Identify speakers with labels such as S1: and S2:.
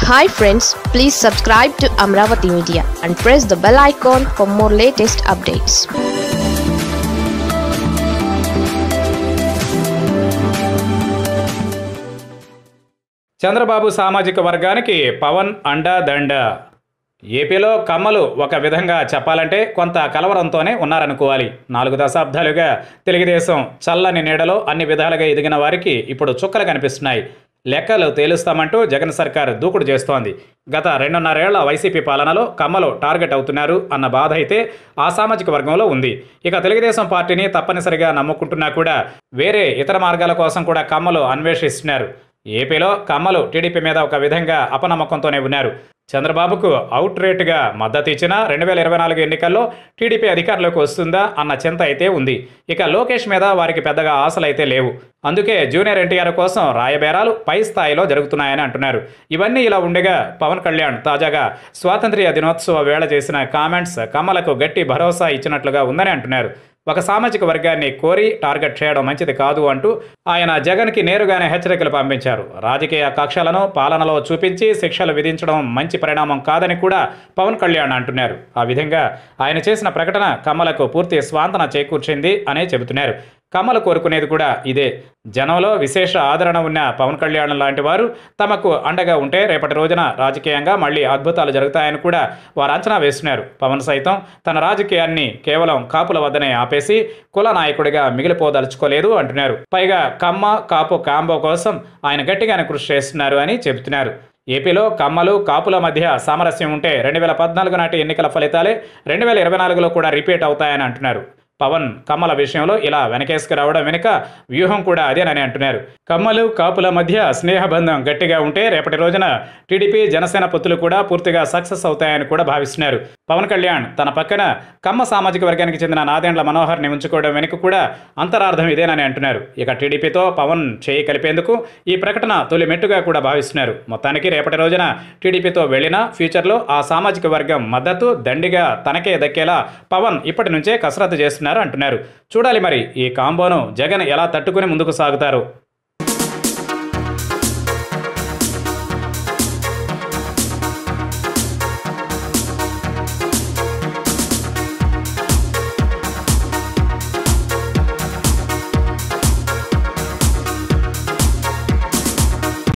S1: hi friends please subscribe to Amaravati media and press the bell icon for more latest updates
S2: Chandrababu సామాజిక వర్గానికి పవన్ అండా దండ ఏపీలో కమ్మలు ఒక విధంగా చెప్పాలంటే కొంత కలవరంతోనే ఉన్నారనుకోవాలి నాలుగు దశాబ్దాలుగా తెలుగుదేశం చల్లని నీడలో అన్ని విధాలుగా ఎదిగిన వారికి ఇప్పుడు చుక్కలు కనిపిస్తున్నాయి లెక్కలు తేలుస్తామంటూ జగన్ సర్కార్ దూకుడు చేస్తోంది గత రెండున్నరేళ్ల వైసీపీ పాలనలో కమ్మలు టార్గెట్ అవుతున్నారు అన్న బాధ అయితే ఆ సామాజిక వర్గంలో ఉంది ఇక తెలుగుదేశం పార్టీని తప్పనిసరిగా నమ్ముకుంటున్నా కూడా వేరే ఇతర మార్గాల కోసం కూడా కమ్మలు అన్వేషిస్తున్నారు ఏపీలో కమ్మలు టీడీపీ మీద ఒక విధంగా అపనమ్మకంతోనే ఉన్నారు చంద్రబాబుకు అవుట్ రేట్గా మద్దతు ఇచ్చిన రెండు వేల ఇరవై నాలుగు ఎన్నికల్లో టీడీపీ అధికారంలోకి వస్తుందా అన్న చింత అయితే ఉంది ఇక లోకేష్ మీద వారికి పెద్దగా ఆశలైతే లేవు అందుకే జూనియర్ ఎన్టీఆర్ కోసం రాయబేరాలు పై స్థాయిలో జరుగుతున్నాయని అంటున్నారు ఇవన్నీ ఇలా ఉండగా పవన్ కళ్యాణ్ తాజాగా స్వాతంత్ర్య దినోత్సవ వేళ చేసిన కామెంట్స్ కమ్మలకు గట్టి భరోసా ఇచ్చినట్లుగా ఉందని అంటున్నారు ఒక సామాజిక వర్గాన్ని కోరి టార్గెట్ చేయడం మంచిది కాదు అంటూ ఆయన జగన్కి నేరుగానే హెచ్చరికలు పంపించారు రాజకీయ కక్షలను పాలనలో చూపించి శిక్షలు విధించడం మంచి పరిణామం కాదని కూడా పవన్ కళ్యాణ్ అంటున్నారు ఆ విధంగా ఆయన చేసిన ప్రకటన కమ్మలకు పూర్తి స్వాంతన చేకూర్చింది అనే చెబుతున్నారు కమ్మలు కోరుకునేది కూడా ఇదే జనంలో విశేష ఆదరణ ఉన్న పవన్ కళ్యాణ్ లాంటి వారు తమకు అండగా ఉంటే రేపటి రోజున రాజకీయంగా మళ్ళీ అద్భుతాలు జరుగుతాయని కూడా వారు అంచనా వేస్తున్నారు పవన్ సైతం తన రాజకీయాన్ని కేవలం కాపుల వద్దనే ఆపేసి కుల నాయకుడిగా మిగిలిపోదలుచుకోలేదు అంటున్నారు పైగా కమ్మ కాపు కాంబో కోసం ఆయన గట్టిగానే కృషి చేస్తున్నారు అని చెబుతున్నారు ఏపీలో కమ్మలు కాపుల మధ్య సామరస్యం ఉంటే రెండు వేల పద్నాలుగు నాటి ఎన్నికల ఫలితాలే రెండు వేల ఇరవై నాలుగులో కూడా రిపీట్ అవుతాయని అంటున్నారు పవన్ కమ్మల విషయంలో ఇలా వెనకేసుకు రావడం వెనుక వ్యూహం కూడా అదేనని అంటున్నారు కమ్మలు కాపుల మధ్య స్నేహబంధం గట్టిగా ఉంటే రేపటి రోజున టీడీపీ జనసేన పొత్తులు కూడా పూర్తిగా సక్సెస్ అవుతాయని కూడా భావిస్తున్నారు పవన్ కళ్యాణ్ తన పక్కన కమ్మ సామాజిక వర్గానికి చెందిన నాదెండ్ల మనోహర్ని ఉంచుకోవడం వెనుక కూడా అంతరార్థం ఇదేనని అంటున్నారు ఇక టీడీపీతో పవన్ చేయి కలిపేందుకు ఈ ప్రకటన తొలి మెట్టుగా కూడా భావిస్తున్నారు మొత్తానికి రేపటి రోజున టీడీపీతో వెళ్ళినా ఫ్యూచర్లో ఆ సామాజిక వర్గం మద్దతు దండిగా తనకే దక్కేలా పవన్ ఇప్పటి నుంచే కసరత్తు చేస్తున్నారు అంటున్నారు చూడాలి మరి ఈ కాంబోను జగన్ ఎలా తట్టుకుని ముందుకు సాగుతారు